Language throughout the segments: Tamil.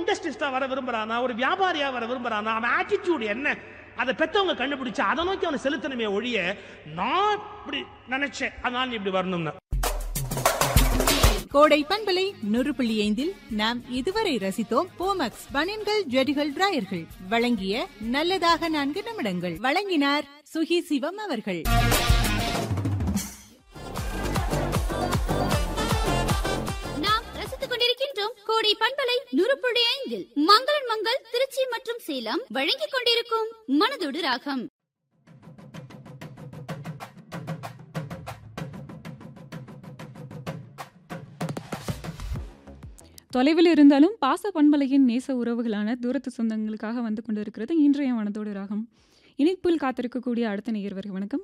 இண்டஸ்ட்ரிஸ்டா வர விரும்புறானா ஒரு வியாபாரியா வர விரும்புறானா அவன் ஆட்டிடியூட் என்ன அதை பெத்தவங்க கண்டுபிடிச்சு அதை நோக்கி அவனை செலுத்தணுமே ஒழிய நான் இப்படி நினைச்சேன் அதனால நீ இப்படி வரணும்னு கோடை பண்பலை நூறு புள்ளி ஐந்தில் நாம் இதுவரை ரசித்தோம் போமக்ஸ் பனியன்கள் ஜெடிகள் டிராயர்கள் வழங்கிய நல்லதாக நான்கு நிமிடங்கள் வழங்கினார் சுகி சிவம் அவர்கள் நாம் ரசித்துக் கொண்டிருக்கின்றோம் கோடை பண்பலை நூறு புள்ளி ஐந்தில் மங்களன் மங்கள் திருச்சி மற்றும் சேலம் வழங்கிக் கொண்டிருக்கும் மனதோடு ராகம் தொலைவில் இருந்தாலும் பாச பண்பலையின் நேச உறவுகளான தூரத்து சொந்தங்களுக்காக வந்து கொண்டிருக்கிறது இன்றைய மனதோடு ராகம் இனிப்பில் காத்திருக்கக்கூடிய அடுத்த நேயர்கள் வணக்கம்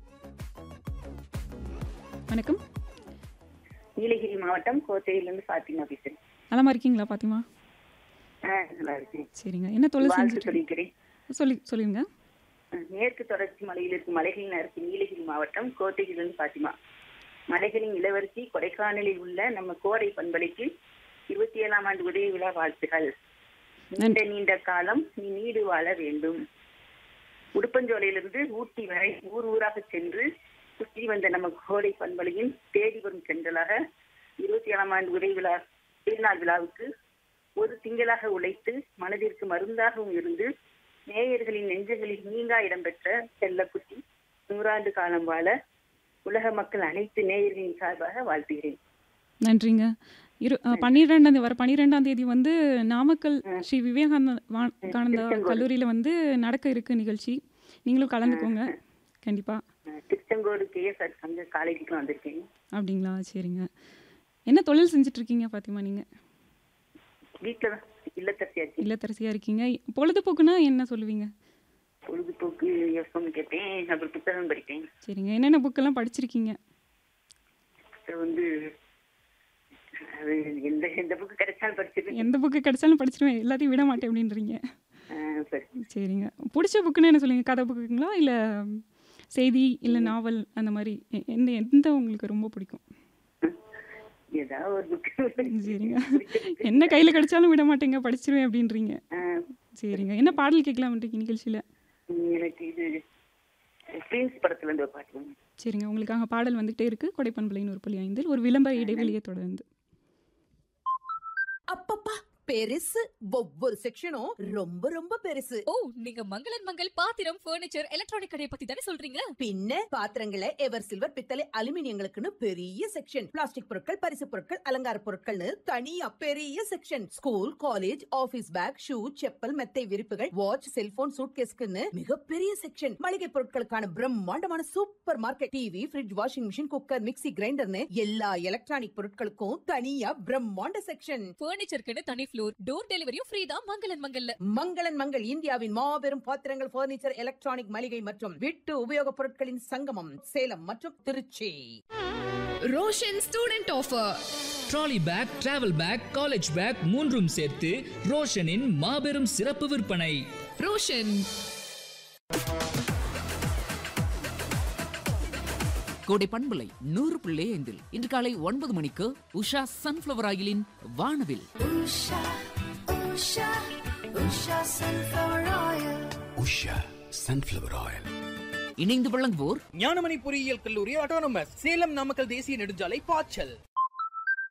வணக்கம் நீலகிரி மாவட்டம் கோத்தகிரிலிருந்து பாத்திமா பேசுறேன் நலமா இருக்கீங்களா பாத்திமா ஆ, நல்லா இருக்கேன் சரிங்க என்ன தொழில் வாழ்த்து செஞ்சுட்டு சொல்லிக்கிறேன் சொல்லி சொல்லுங்க ஆ, மேற்கு தொடர்ச்சி மலையில் இருக்கும் மலைகளின் அரசு நீலகிரி மாவட்டம் கோத்தகிரிலிருந்து பாத்திமா மலைகளின் இளவரசி கொடைக்கானலில் உள்ள நம்ம கோடை பண்பலைக்கு இருபத்தி ஏழாம் ஆண்டு உதவி விழா வாழ்த்துகள் நீண்ட நீண்ட காலம் நீ நீடு வாழ வேண்டும் உடுப்பஞ்சோலையிலிருந்து ஊட்டி வரை ஊர் ஊராக சென்று சுற்றி வந்த நம்ம கோடை பண்பலையின் தேடி வரும் சென்றலாக இருபத்தி ஏழாம் ஆண்டு உதவி விழா திருநாள் விழாவுக்கு ஒரு திங்களாக உழைத்து மனதிற்கு மருந்தாகவும் இருந்து நேயர்களின் நெஞ்சங்களில் நீங்கா இடம்பெற்ற செல்லக்குட்டி நூறாண்டு காலம் வாழ உலக மக்கள் அனைத்து நேயர்களின் சார்பாக வாழ்த்துகிறேன் நன்றிங்க இரு அஹ், பன்னிரெண்டாம் தேதி வர பன்னிரெண்டாம் தேதி வந்து நாமக்கல் ஸ்ரீ விவேகானந்த வா- கானந்தா திருச்செங்கோடு. கல்லூரியில் வந்து நடக்க இருக்கு நிகழ்ச்சி நீங்களும் கலந்துக்கோங்க கண்டிப்பா அஹ் திருச்செங்கோடு கேஎஸ்ஆர் சங்க காலேஜுக்கு வந்திருக்கேன் அப்படிங்களா சரிங்க என்ன தொழில் செஞ்சுட்டு இருக்கீங்க பாத்திமா நீங்க வீட்டுல தான் இல்லத்தரசியாச்சு இல்லத்தரசியா இருக்கீங்க பொழுதுபோக்குனா என்ன சொல்லுவீங்க பொழுதுபோக்கு யோசனை கேட்பேன் அப்புறம் புத்தகம் படிப்பேன் சரிங்க என்னென்ன புக்கெல்லாம் படிச்சிருக்கீங்க அப்புறம் வந்து அது எந்த எந்த புக்கு கிடைச்சாலும் படிச்சிருக்கேன் எந்த புக்கு கிடைச்சாலும் படிச்சிருவேன் எல்லாத்தையும் விட மாட்டேன் அப்படின்றீங்க அஹ் சரி சரிங்க பிடிச்ச புக்குன்னு என்ன சொல்லுவீங்க கதை புக்குங்களா இல்லை செய்தி இல்லை நாவல் அந்த மாதிரி எ- எந்த எந்த உங்களுக்கு ரொம்ப பிடிக்கும் ஏதாவது ஒரு புக்கு சரிங்க என்ன கையில் கிடைச்சாலும் விட மாட்டேங்க படிச்சிருவேன் அப்படின்றீங்க அஹ் சரிங்க என்ன பாடல் கேட்கலாம்ன்றீங்க நிகழ்ச்சியில் எனக்கு இது பிரின்ஸ் படத்துல இருந்து ஒரு பாட்டு வேணும். சரிங்க உங்களுக்காக பாடல் வந்துகிட்டே இருக்கு கொடைப்பண்பலையின் ஒரு புள்ளி ஐந்தில் ஒரு விளம்பர இடைவெளியை தொடர்ந்து அப்பப்பா பெருசு ஒவ்வொரு செக்ஷனும் ரொம்ப ரொம்ப பெருசு ஓ நீங்க மங்களன் மங்கள் பாத்திரம் ஃபர்னிச்சர் எலக்ட்ரானிக் கடையை பத்தி தானே சொல்றீங்க பின்ன பாத்திரங்களை எவர் சில்வர் பித்தளை அலுமினியங்களுக்குன்னு பெரிய செக்ஷன் பிளாஸ்டிக் பொருட்கள் பரிசு பொருட்கள் அலங்கார பொருட்கள்னு தனியா பெரிய section school college office bag shoe chappal மெத்தை விரிப்புகள் வாட்ச் செல்போன் சூட்கேஸ்க்குன்னு மிகப்பெரிய செக்ஷன் மளிகை பொருட்களுக்கான பிரம்மாண்டமான super market TV fridge washing machine cooker mixie கிரைண்டர்னு எல்லா எலக்ட்ரானிக் பொருட்களுக்கும் தனியா பிரம்மாண்ட செக்ஷன் ஃபர்னிச்சருக்குன்னு தனி ஃப்ளோர் டோர் டெலிவரியும் ஃப்ரீ தான் மங்களன் மங்கல்ல மங்களன் மங்கள் இந்தியாவின் மாபெரும் பாத்திரங்கள் பர்னிச்சர் எலக்ட்ரானிக் மளிகை மற்றும் வீட்டு உபயோகப் பொருட்களின் சங்கமம் சேலம் மற்றும் Tiruchi Roshan student offer trolley bag travel bag college bag மூன்றும் சேர்த்து ரோஷனின் மாபெரும் சிறப்பு விற்பனை ரோஷன் கோடை பண்பலை நூறு புள்ளி ஐந்தில் இன்று காலை ஒன்பது மணிக்கு உஷா சன்ஃப்ளவர் ஆயிலின் வானவில் உஷா சன்ஃப்ளவர் ஆயில் இணைந்து வழங்குவோர் ஞானமணி பொறியியல் கல்லூரி ஆட்டோனமஸ் சேலம் நாமக்கல் தேசிய நெடுஞ்சாலை பாய்ச்சல்